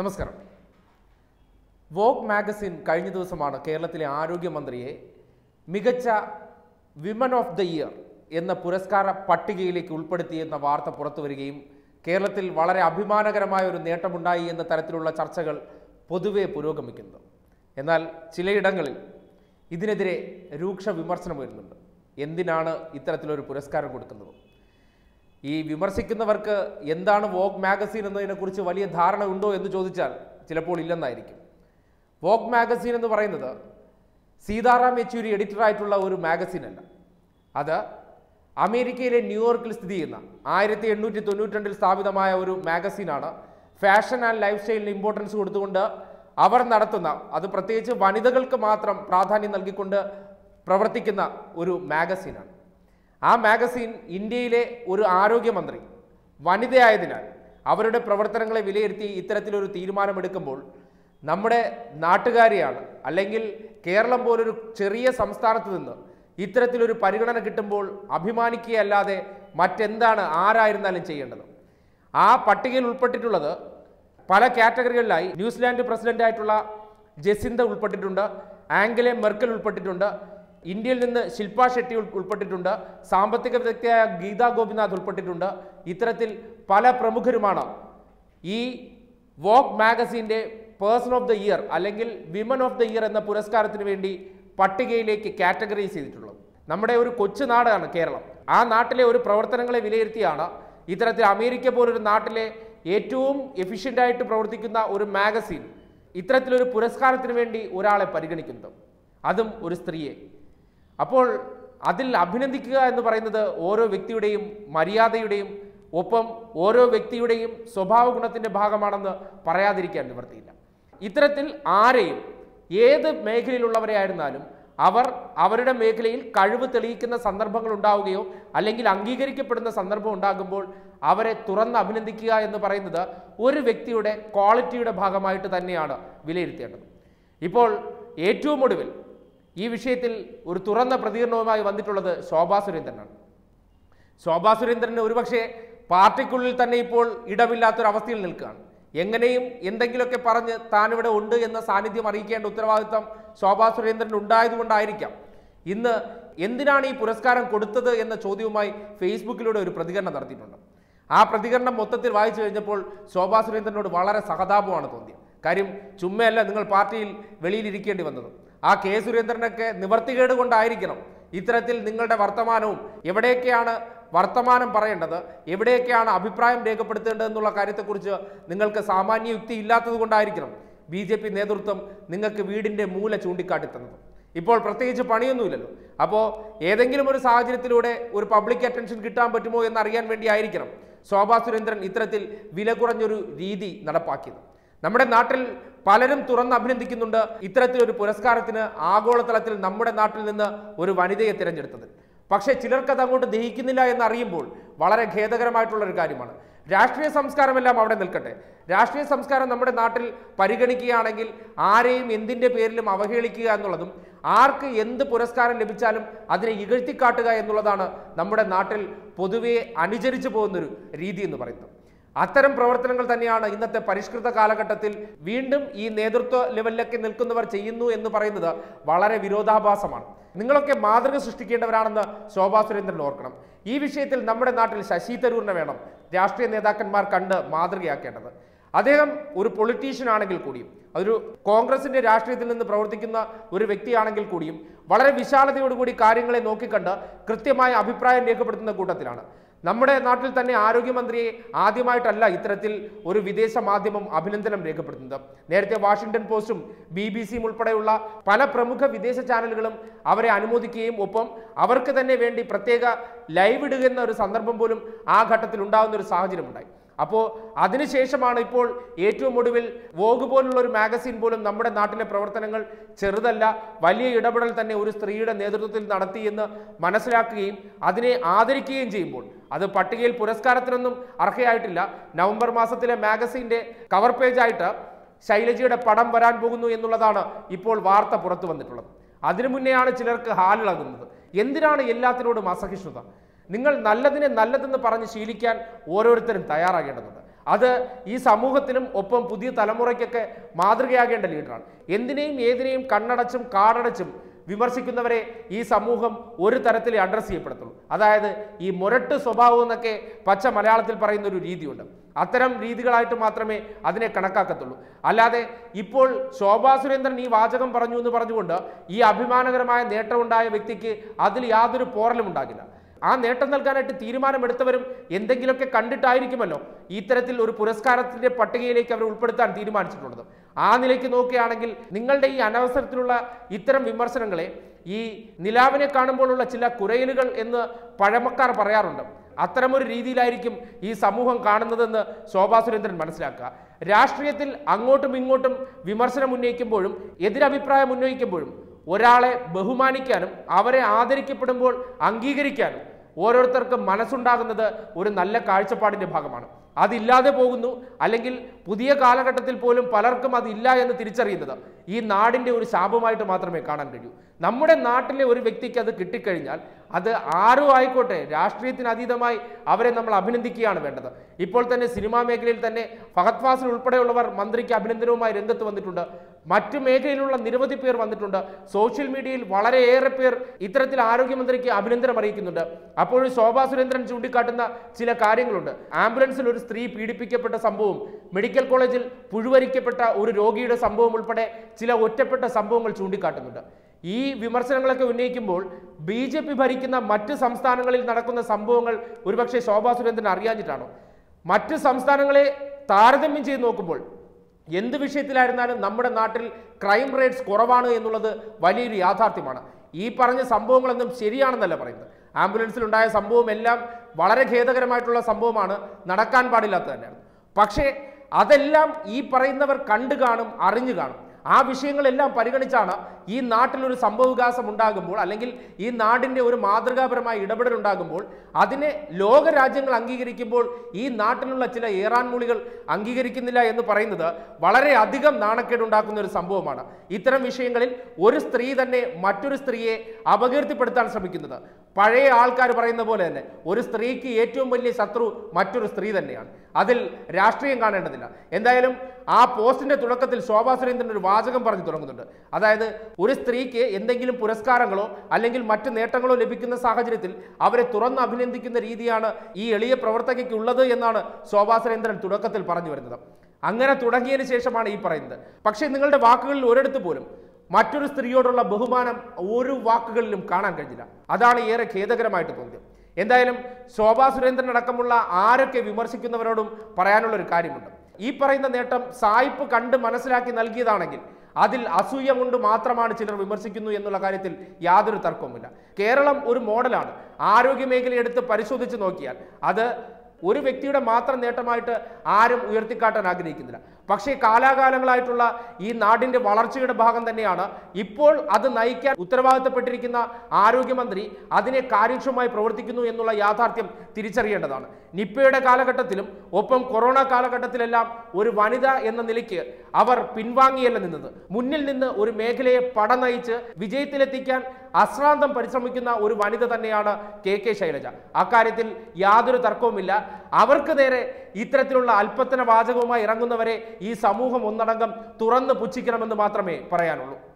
നമസ്കാരം vogue magazine കഴിഞ്ഞ ദിവസമാണ് കേരളത്തിലെ ആരോഗ്യമന്ത്രിയെ മികച്ച വിമൻ ഓഫ് ദ ഇയർ എന്ന പുരസ്കാര പട്ടികയിലേക്ക് ഉൾപ്പെടുത്തിയെന്ന വാർത്ത പുറത്തു വരികയും കേരളത്തിൽ വളരെ അഭിമാനകരമായ ഒരു നേട്ടമുണ്ടായി എന്ന തരത്തിലുള്ള ചർച്ചകൾ പൊതുവെ പുരോഗമിക്കുന്നത് എന്നാൽ ചിലയിടങ്ങളിൽ ഇതിനെതിരെ രൂക്ഷ വിമർശനം വരുന്നുണ്ട് എന്തിനാണ് ഇത്തരത്തിലൊരു പുരസ്കാരം കൊടുക്കുന്നത് ഈ വിമർശിക്കുന്നവർക്ക് എന്താണ് വോഗ് മാഗസീൻ എന്നതിനെക്കുറിച്ച് വലിയ ധാരണ ഉണ്ടോ എന്ന് ചോദിച്ചാൽ ചിലപ്പോൾ ഇല്ലെന്നായിരിക്കും വോഗ് മാഗസീൻ എന്ന് പറയുന്നത് സീതാറാം യെച്ചൂരി എഡിറ്ററായിട്ടുള്ള ഒരു മാഗസീൻ അല്ല അത് അമേരിക്കയിലെ ന്യൂയോർക്കിൽ സ്ഥിതി ചെയ്യുന്ന ആയിരത്തി എണ്ണൂറ്റി തൊണ്ണൂറ്റി സ്ഥാപിതമായ ഒരു മാഗസീനാണ് ഫാഷൻ ആൻഡ് ലൈഫ് സ്റ്റൈലിന് ഇമ്പോർട്ടൻസ് കൊടുത്തുകൊണ്ട് അവർ നടത്തുന്ന അത് പ്രത്യേകിച്ച് വനിതകൾക്ക് മാത്രം പ്രാധാന്യം നൽകിക്കൊണ്ട് പ്രവർത്തിക്കുന്ന ഒരു മാഗസീനാണ് ആ മാഗസീൻ ഇന്ത്യയിലെ ഒരു ആരോഗ്യമന്ത്രി വനിതയായതിനാൽ അവരുടെ പ്രവർത്തനങ്ങളെ വിലയിരുത്തി ഇത്തരത്തിലൊരു തീരുമാനമെടുക്കുമ്പോൾ നമ്മുടെ നാട്ടുകാരെയാണ് അല്ലെങ്കിൽ കേരളം പോലൊരു ചെറിയ സംസ്ഥാനത്ത് നിന്ന് ഇത്തരത്തിലൊരു പരിഗണന കിട്ടുമ്പോൾ അഭിമാനിക്കുകയല്ലാതെ മറ്റെന്താണ് ആരായിരുന്നാലും ചെയ്യേണ്ടത് ആ പട്ടികയിൽ ഉൾപ്പെട്ടിട്ടുള്ളത് പല കാറ്റഗറികളിലായി ന്യൂസിലാൻഡ് പ്രസിഡന്റ് ആയിട്ടുള്ള ജെസിന്ത ഉൾപ്പെട്ടിട്ടുണ്ട് ആംഗലെ മെർക്കൽ ഉൾപ്പെട്ടിട്ടുണ്ട് ഇന്ത്യയിൽ നിന്ന് ശില്പ ഷെട്ടി ഉൾ- ഉൾപ്പെട്ടിട്ടുണ്ട് സാമ്പത്തിക വിദഗ്ധയായ ഗീതാ ഗോപിനാഥ് ഉൾപ്പെട്ടിട്ടുണ്ട് ഇത്തരത്തിൽ പല പ്രമുഖരുമാണ് ഈ വോക്ക് മാഗസീൻ്റെ പേഴ്സൺ ഓഫ് ദ ഇയർ അല്ലെങ്കിൽ വിമൻ ഓഫ് ദ ഇയർ എന്ന പുരസ്കാരത്തിന് വേണ്ടി പട്ടികയിലേക്ക് കാറ്റഗറൈസ് ചെയ്തിട്ടുള്ളത് നമ്മുടെ ഒരു കൊച്ചു നാടാണ് കേരളം ആ നാട്ടിലെ ഒരു പ്രവർത്തനങ്ങളെ വിലയിരുത്തിയാണ് ഇത്തരത്തിൽ അമേരിക്ക പോലൊരു നാട്ടിലെ ഏറ്റവും എഫിഷ്യൻ്റ് ആയിട്ട് പ്രവർത്തിക്കുന്ന ഒരു മാഗസീൻ ഇത്തരത്തിലൊരു പുരസ്കാരത്തിന് വേണ്ടി ഒരാളെ പരിഗണിക്കുന്നത് അതും ഒരു സ്ത്രീയെ അപ്പോൾ അതിൽ അഭിനന്ദിക്കുക എന്ന് പറയുന്നത് ഓരോ വ്യക്തിയുടെയും മര്യാദയുടെയും ഒപ്പം ഓരോ വ്യക്തിയുടെയും സ്വഭാവ ഗുണത്തിന്റെ ഭാഗമാണെന്ന് പറയാതിരിക്കാൻ നിവർത്തിയില്ല ഇത്തരത്തിൽ ആരെയും ഏത് മേഖലയിലുള്ളവരെ ആയിരുന്നാലും അവർ അവരുടെ മേഖലയിൽ കഴിവ് തെളിയിക്കുന്ന സന്ദർഭങ്ങൾ ഉണ്ടാവുകയോ അല്ലെങ്കിൽ അംഗീകരിക്കപ്പെടുന്ന സന്ദർഭം ഉണ്ടാകുമ്പോൾ അവരെ തുറന്ന് അഭിനന്ദിക്കുക എന്ന് പറയുന്നത് ഒരു വ്യക്തിയുടെ ക്വാളിറ്റിയുടെ ഭാഗമായിട്ട് തന്നെയാണ് വിലയിരുത്തേണ്ടത് ഇപ്പോൾ ഏറ്റവും ഒടുവിൽ ഈ വിഷയത്തിൽ ഒരു തുറന്ന പ്രതികരണവുമായി വന്നിട്ടുള്ളത് ശോഭാ സുരേന്ദ്രനാണ് ശോഭാ സുരേന്ദ്രന് ഒരുപക്ഷെ പാർട്ടിക്കുള്ളിൽ തന്നെ ഇപ്പോൾ ഇടമില്ലാത്തൊരവസ്ഥയിൽ നിൽക്കുകയാണ് എങ്ങനെയും എന്തെങ്കിലുമൊക്കെ പറഞ്ഞ് താൻ ഇവിടെ ഉണ്ട് എന്ന സാന്നിധ്യം അറിയിക്കേണ്ട ഉത്തരവാദിത്തം ശോഭാ സുരേന്ദ്രൻ ഉണ്ടായതുകൊണ്ടായിരിക്കാം ഇന്ന് എന്തിനാണ് ഈ പുരസ്കാരം കൊടുത്തത് എന്ന ചോദ്യവുമായി ഫേസ്ബുക്കിലൂടെ ഒരു പ്രതികരണം നടത്തിയിട്ടുണ്ട് ആ പ്രതികരണം മൊത്തത്തിൽ വായിച്ചു കഴിഞ്ഞപ്പോൾ ശോഭാ സുരേന്ദ്രനോട് വളരെ സഹതാപമാണ് തോന്നിയത് കാര്യം ചുമ്മയല്ല നിങ്ങൾ പാർട്ടിയിൽ വെളിയിലിരിക്കേണ്ടി വന്നത് ആ കെ സുരേന്ദ്രനൊക്കെ നിവർത്തികേട് കൊണ്ടായിരിക്കണം ഇത്തരത്തിൽ നിങ്ങളുടെ വർത്തമാനവും എവിടെയൊക്കെയാണ് വർത്തമാനം പറയേണ്ടത് എവിടെയൊക്കെയാണ് അഭിപ്രായം രേഖപ്പെടുത്തേണ്ടത് എന്നുള്ള കാര്യത്തെക്കുറിച്ച് നിങ്ങൾക്ക് സാമാന്യ യുക്തി ഇല്ലാത്തത് കൊണ്ടായിരിക്കണം ബി ജെ പി നേതൃത്വം നിങ്ങൾക്ക് വീടിൻ്റെ മൂല ചൂണ്ടിക്കാട്ടി തന്നത് ഇപ്പോൾ പ്രത്യേകിച്ച് പണിയൊന്നുമില്ലല്ലോ അപ്പോൾ ഏതെങ്കിലും ഒരു സാഹചര്യത്തിലൂടെ ഒരു പബ്ലിക് അറ്റൻഷൻ കിട്ടാൻ പറ്റുമോ എന്നറിയാൻ വേണ്ടി ആയിരിക്കണം ശോഭാ സുരേന്ദ്രൻ ഇത്തരത്തിൽ വില കുറഞ്ഞൊരു രീതി നടപ്പാക്കിയത് നമ്മുടെ നാട്ടിൽ പലരും തുറന്ന് അഭിനന്ദിക്കുന്നുണ്ട് ഇത്തരത്തിലൊരു പുരസ്കാരത്തിന് ആഗോളതലത്തിൽ നമ്മുടെ നാട്ടിൽ നിന്ന് ഒരു വനിതയെ തിരഞ്ഞെടുത്തത് പക്ഷേ ചിലർക്കത് അങ്ങോട്ട് ദഹിക്കുന്നില്ല എന്നറിയുമ്പോൾ വളരെ ഖേദകരമായിട്ടുള്ള ഒരു കാര്യമാണ് രാഷ്ട്രീയ സംസ്കാരമെല്ലാം അവിടെ നിൽക്കട്ടെ രാഷ്ട്രീയ സംസ്കാരം നമ്മുടെ നാട്ടിൽ പരിഗണിക്കുകയാണെങ്കിൽ ആരെയും എന്തിൻ്റെ പേരിലും അവഹേളിക്കുക എന്നുള്ളതും ആർക്ക് എന്ത് പുരസ്കാരം ലഭിച്ചാലും അതിനെ ഇകഴ്ത്തിക്കാട്ടുക എന്നുള്ളതാണ് നമ്മുടെ നാട്ടിൽ പൊതുവെ അനുചരിച്ചു പോകുന്നൊരു രീതി എന്ന് പറയുന്നത് അത്തരം പ്രവർത്തനങ്ങൾ തന്നെയാണ് ഇന്നത്തെ പരിഷ്കൃത കാലഘട്ടത്തിൽ വീണ്ടും ഈ നേതൃത്വ ലെവലിലൊക്കെ നിൽക്കുന്നവർ ചെയ്യുന്നു എന്ന് പറയുന്നത് വളരെ വിരോധാഭാസമാണ് നിങ്ങളൊക്കെ മാതൃക സൃഷ്ടിക്കേണ്ടവരാണെന്ന് ശോഭാ സുരേന്ദ്രൻ ഓർക്കണം ഈ വിഷയത്തിൽ നമ്മുടെ നാട്ടിൽ ശശി തരൂരിനെ വേണം രാഷ്ട്രീയ നേതാക്കന്മാർ കണ്ട് മാതൃകയാക്കേണ്ടത് അദ്ദേഹം ഒരു പൊളിറ്റീഷ്യൻ ആണെങ്കിൽ കൂടിയും അതൊരു കോൺഗ്രസിന്റെ രാഷ്ട്രീയത്തിൽ നിന്ന് പ്രവർത്തിക്കുന്ന ഒരു വ്യക്തിയാണെങ്കിൽ കൂടിയും വളരെ വിശാലതയോടുകൂടി കാര്യങ്ങളെ നോക്കിക്കണ്ട് കൃത്യമായ അഭിപ്രായം രേഖപ്പെടുത്തുന്ന കൂട്ടത്തിലാണ് നമ്മുടെ നാട്ടിൽ തന്നെ ആരോഗ്യമന്ത്രിയെ ആദ്യമായിട്ടല്ല ഇത്തരത്തിൽ ഒരു വിദേശ മാധ്യമം അഭിനന്ദനം രേഖപ്പെടുത്തുന്നത് നേരത്തെ വാഷിംഗ്ടൺ പോസ്റ്റും ബി ബി സിയും ഉൾപ്പെടെയുള്ള പല പ്രമുഖ വിദേശ ചാനലുകളും അവരെ അനുമോദിക്കുകയും ഒപ്പം അവർക്ക് തന്നെ വേണ്ടി പ്രത്യേക ലൈവ് ഇടുക എന്ന ഒരു സന്ദർഭം പോലും ആ ഘട്ടത്തിൽ ഉണ്ടാകുന്ന ഒരു സാഹചര്യമുണ്ടായി അപ്പോൾ അതിനുശേഷമാണ് ഇപ്പോൾ ഏറ്റവും ഒടുവിൽ വോഗ് പോലുള്ള ഒരു മാഗസിൻ പോലും നമ്മുടെ നാട്ടിലെ പ്രവർത്തനങ്ങൾ ചെറുതല്ല വലിയ ഇടപെടൽ തന്നെ ഒരു സ്ത്രീയുടെ നേതൃത്വത്തിൽ നടത്തി എന്ന് മനസ്സിലാക്കുകയും അതിനെ ആദരിക്കുകയും ചെയ്യുമ്പോൾ അത് പട്ടികയിൽ പുരസ്കാരത്തിനൊന്നും അർഹയായിട്ടില്ല നവംബർ മാസത്തിലെ മാഗസിൻ്റെ കവർ പേജായിട്ട് ശൈലജയുടെ പടം വരാൻ പോകുന്നു എന്നുള്ളതാണ് ഇപ്പോൾ വാർത്ത പുറത്തു വന്നിട്ടുള്ളത് അതിനു മുന്നെയാണ് ചിലർക്ക് ഹാലിളകുന്നത് എന്തിനാണ് എല്ലാത്തിനോടും അസഹിഷ്ണുത നിങ്ങൾ നല്ലതിനെ നല്ലതെന്ന് പറഞ്ഞ് ശീലിക്കാൻ ഓരോരുത്തരും തയ്യാറാകേണ്ടതുണ്ട് അത് ഈ സമൂഹത്തിനും ഒപ്പം പുതിയ തലമുറയ്ക്കൊക്കെ മാതൃകയാകേണ്ട ലീഡറാണ് എന്തിനേയും ഏതിനേയും കണ്ണടച്ചും കാടടച്ചും വിമർശിക്കുന്നവരെ ഈ സമൂഹം ഒരു തരത്തിലേ അഡ്രസ്സ് ചെയ്യപ്പെടത്തുള്ളൂ അതായത് ഈ മുരട്ട് സ്വഭാവം എന്നൊക്കെ പച്ച മലയാളത്തിൽ പറയുന്ന ഒരു രീതിയുണ്ട് അത്തരം രീതികളായിട്ട് മാത്രമേ അതിനെ കണക്കാക്കത്തുള്ളൂ അല്ലാതെ ഇപ്പോൾ ശോഭാ സുരേന്ദ്രൻ ഈ വാചകം പറഞ്ഞു എന്ന് പറഞ്ഞുകൊണ്ട് ഈ അഭിമാനകരമായ നേട്ടമുണ്ടായ വ്യക്തിക്ക് അതിൽ യാതൊരു പോറലും ഉണ്ടാകില്ല ആ നേട്ടം നൽകാനായിട്ട് തീരുമാനമെടുത്തവരും എന്തെങ്കിലുമൊക്കെ കണ്ടിട്ടായിരിക്കുമല്ലോ ഇത്തരത്തിൽ ഒരു പുരസ്കാരത്തിന്റെ പട്ടികയിലേക്ക് അവർ ഉൾപ്പെടുത്താൻ തീരുമാനിച്ചിട്ടുള്ളത് ആ നിലയ്ക്ക് നോക്കുകയാണെങ്കിൽ നിങ്ങളുടെ ഈ അനവസരത്തിലുള്ള ഇത്തരം വിമർശനങ്ങളെ ഈ നിലാവിനെ കാണുമ്പോഴുള്ള ചില കുരയലുകൾ എന്ന് പഴമക്കാർ പറയാറുണ്ട് അത്തരമൊരു രീതിയിലായിരിക്കും ഈ സമൂഹം കാണുന്നതെന്ന് ശോഭാ സുരേന്ദ്രൻ മനസ്സിലാക്കുക രാഷ്ട്രീയത്തിൽ അങ്ങോട്ടും ഇങ്ങോട്ടും വിമർശനം ഉന്നയിക്കുമ്പോഴും എതിരഭിപ്രായം ഉന്നയിക്കുമ്പോഴും ഒരാളെ ബഹുമാനിക്കാനും അവരെ ആദരിക്കപ്പെടുമ്പോൾ അംഗീകരിക്കാനും ഓരോരുത്തർക്കും മനസ്സുണ്ടാകുന്നത് ഒരു നല്ല കാഴ്ചപ്പാടിന്റെ ഭാഗമാണ് അതില്ലാതെ പോകുന്നു അല്ലെങ്കിൽ പുതിയ കാലഘട്ടത്തിൽ പോലും പലർക്കും അതില്ല എന്ന് തിരിച്ചറിയുന്നത് ഈ നാടിന്റെ ഒരു ശാപമായിട്ട് മാത്രമേ കാണാൻ കഴിയൂ നമ്മുടെ നാട്ടിലെ ഒരു വ്യക്തിക്ക് അത് കിട്ടിക്കഴിഞ്ഞാൽ അത് ആരും ആയിക്കോട്ടെ രാഷ്ട്രീയത്തിന് അതീതമായി അവരെ നമ്മൾ അഭിനന്ദിക്കുകയാണ് വേണ്ടത് ഇപ്പോൾ തന്നെ സിനിമാ മേഖലയിൽ തന്നെ ഫഹദ് ഫാസിൽ ഉൾപ്പെടെയുള്ളവർ മന്ത്രിക്ക് അഭിനന്ദനവുമായി രംഗത്ത് വന്നിട്ടുണ്ട് മറ്റു മേഖലയിലുള്ള നിരവധി പേർ വന്നിട്ടുണ്ട് സോഷ്യൽ മീഡിയയിൽ വളരെയേറെ പേർ ഇത്തരത്തിൽ ആരോഗ്യമന്ത്രിക്ക് അഭിനന്ദനം അറിയിക്കുന്നുണ്ട് അപ്പോഴും ശോഭാ സുരേന്ദ്രൻ ചൂണ്ടിക്കാട്ടുന്ന ചില കാര്യങ്ങളുണ്ട് ആംബുലൻസിൽ ഒരു സ്ത്രീ പീഡിപ്പിക്കപ്പെട്ട സംഭവം മെഡിക്കൽ കോളേജിൽ പുഴുവരിക്കപ്പെട്ട ഒരു രോഗിയുടെ സംഭവം ഉൾപ്പെടെ ചില ഒറ്റപ്പെട്ട സംഭവങ്ങൾ ചൂണ്ടിക്കാട്ടുന്നുണ്ട് ഈ വിമർശനങ്ങളൊക്കെ ഉന്നയിക്കുമ്പോൾ ബി ജെ പി ഭരിക്കുന്ന മറ്റ് സംസ്ഥാനങ്ങളിൽ നടക്കുന്ന സംഭവങ്ങൾ ഒരുപക്ഷെ ശോഭാ സുരേന്ദ്രൻ അറിയാഞ്ഞിട്ടാണോ മറ്റ് സംസ്ഥാനങ്ങളെ താരതമ്യം ചെയ്ത് നോക്കുമ്പോൾ എന്ത് വിഷയത്തിലായിരുന്നാലും നമ്മുടെ നാട്ടിൽ ക്രൈം റേറ്റ്സ് കുറവാണ് എന്നുള്ളത് വലിയൊരു യാഥാർത്ഥ്യമാണ് ഈ പറഞ്ഞ സംഭവങ്ങളൊന്നും ശരിയാണെന്നല്ല പറയുന്നത് ആംബുലൻസിൽ ഉണ്ടായ സംഭവം എല്ലാം വളരെ ഖേദകരമായിട്ടുള്ള സംഭവമാണ് നടക്കാൻ പാടില്ലാത്തത് തന്നെയാണ് പക്ഷേ അതെല്ലാം ഈ പറയുന്നവർ കണ്ടു കാണും അറിഞ്ഞു കാണും ആ വിഷയങ്ങളെല്ലാം പരിഗണിച്ചാണ് ഈ നാട്ടിലൊരു സംഭവവികാസം ഉണ്ടാകുമ്പോൾ അല്ലെങ്കിൽ ഈ നാടിൻ്റെ ഒരു മാതൃകാപരമായ ഇടപെടൽ ഉണ്ടാകുമ്പോൾ അതിനെ ലോക രാജ്യങ്ങൾ അംഗീകരിക്കുമ്പോൾ ഈ നാട്ടിലുള്ള ചില ഏറാൻ മൂളികൾ അംഗീകരിക്കുന്നില്ല എന്ന് പറയുന്നത് വളരെ അധികം നാണക്കേടുണ്ടാക്കുന്ന ഒരു സംഭവമാണ് ഇത്തരം വിഷയങ്ങളിൽ ഒരു സ്ത്രീ തന്നെ മറ്റൊരു സ്ത്രീയെ അപകീർത്തിപ്പെടുത്താൻ ശ്രമിക്കുന്നത് പഴയ ആൾക്കാർ പറയുന്ന പോലെ തന്നെ ഒരു സ്ത്രീക്ക് ഏറ്റവും വലിയ ശത്രു മറ്റൊരു സ്ത്രീ തന്നെയാണ് അതിൽ രാഷ്ട്രീയം കാണേണ്ടതില്ല എന്തായാലും ആ പോസ്റ്റിന്റെ തുടക്കത്തിൽ ശോഭാ സുരേന്ദ്രൻ ഒരു വാചകം പറഞ്ഞു തുടങ്ങുന്നുണ്ട് അതായത് ഒരു സ്ത്രീക്ക് എന്തെങ്കിലും പുരസ്കാരങ്ങളോ അല്ലെങ്കിൽ മറ്റ് നേട്ടങ്ങളോ ലഭിക്കുന്ന സാഹചര്യത്തിൽ അവരെ തുറന്ന് അഭിനന്ദിക്കുന്ന രീതിയാണ് ഈ എളിയ പ്രവർത്തകയ്ക്ക് ഉള്ളത് എന്നാണ് ശോഭാ സുരേന്ദ്രൻ തുടക്കത്തിൽ പറഞ്ഞു വരുന്നത് അങ്ങനെ തുടങ്ങിയതിന് ശേഷമാണ് ഈ പറയുന്നത് പക്ഷേ നിങ്ങളുടെ വാക്കുകളിൽ ഒരിടത്ത് പോലും മറ്റൊരു സ്ത്രീയോടുള്ള ബഹുമാനം ഒരു വാക്കുകളിലും കാണാൻ കഴിഞ്ഞില്ല അതാണ് ഏറെ ഖേദകരമായിട്ട് തോന്നിയത് എന്തായാലും ശോഭാ സുരേന്ദ്രൻ അടക്കമുള്ള ആരൊക്കെ വിമർശിക്കുന്നവരോടും പറയാനുള്ള ഒരു കാര്യമുണ്ട് ഈ പറയുന്ന നേട്ടം സായിപ്പ് കണ്ട് മനസ്സിലാക്കി നൽകിയതാണെങ്കിൽ അതിൽ അസൂയ കൊണ്ട് മാത്രമാണ് ചിലർ വിമർശിക്കുന്നു എന്നുള്ള കാര്യത്തിൽ യാതൊരു തർക്കവുമില്ല കേരളം ഒരു മോഡലാണ് ആരോഗ്യ മേഖല എടുത്ത് പരിശോധിച്ച് നോക്കിയാൽ അത് ഒരു വ്യക്തിയുടെ മാത്രം നേട്ടമായിട്ട് ആരും ഉയർത്തിക്കാട്ടാൻ ആഗ്രഹിക്കുന്നില്ല പക്ഷേ കാലാകാലങ്ങളായിട്ടുള്ള ഈ നാടിന്റെ വളർച്ചയുടെ ഭാഗം തന്നെയാണ് ഇപ്പോൾ അത് നയിക്കാൻ ഉത്തരവാദിത്തപ്പെട്ടിരിക്കുന്ന ആരോഗ്യമന്ത്രി അതിനെ കാര്യക്ഷമമായി പ്രവർത്തിക്കുന്നു എന്നുള്ള യാഥാർത്ഥ്യം തിരിച്ചറിയേണ്ടതാണ് നിപ്പയുടെ കാലഘട്ടത്തിലും ഒപ്പം കൊറോണ കാലഘട്ടത്തിലെല്ലാം ഒരു വനിത എന്ന നിലയ്ക്ക് അവർ പിൻവാങ്ങിയല്ല നിന്നത് മുന്നിൽ നിന്ന് ഒരു മേഖലയെ പടനയിച്ച് വിജയത്തിലെത്തിക്കാൻ അശ്രാന്തം പരിശ്രമിക്കുന്ന ഒരു വനിത തന്നെയാണ് കെ കെ ശൈലജ അക്കാര്യത്തിൽ യാതൊരു തർക്കവുമില്ല അവർക്ക് നേരെ ഇത്തരത്തിലുള്ള അല്പത്തന വാചകവുമായി ഇറങ്ങുന്നവരെ ഈ സമൂഹം ഒന്നടങ്കം തുറന്ന് പുച്ഛിക്കണമെന്ന് മാത്രമേ പറയാനുള്ളൂ